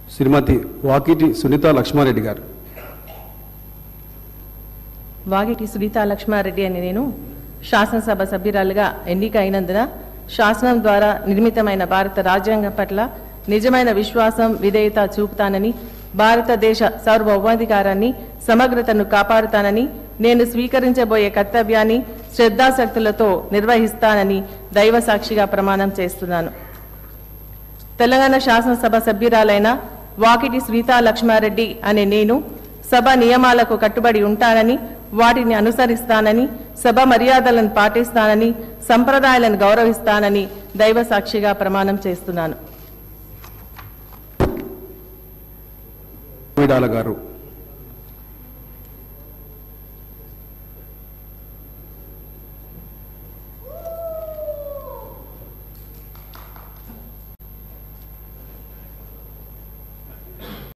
శ్రీమతి వాకిటి సునీత లక్ష్మారెడ్డి గారు వాగిటి సునీతా లక్ష్మారెడ్డి అని నేను శాసనసభ సభ్యురాలుగా ఎన్నిక అయినందున శాసనం ద్వారా నిర్మితమైన భారత రాజ్యాంగం పట్ల నిజమైన విశ్వాసం విధేయత చూపుతానని భారతదేశ సార్వభౌమాధికారాన్ని సమగ్రతను కాపాడుతానని నేను స్వీకరించబోయే కర్తవ్యాన్ని శ్రద్ధాశక్తులతో నిర్వహిస్తానని దైవ సాక్షిగా ప్రమాణం చేస్తున్నాను తెలంగాణ శాసనసభ సభ్యురాలైన వాకిటి శ్రీతా లక్ష్మారెడ్డి అనే నేను సభ నియమాలకు కట్టుబడి ఉంటానని వాటిని అనుసరిస్తానని సభ మర్యాదలను పాటిస్తానని సంప్రదాయాలను గౌరవిస్తానని దైవ సాక్షిగా ప్రమాణం చేస్తున్నాను కొయిడాల గారు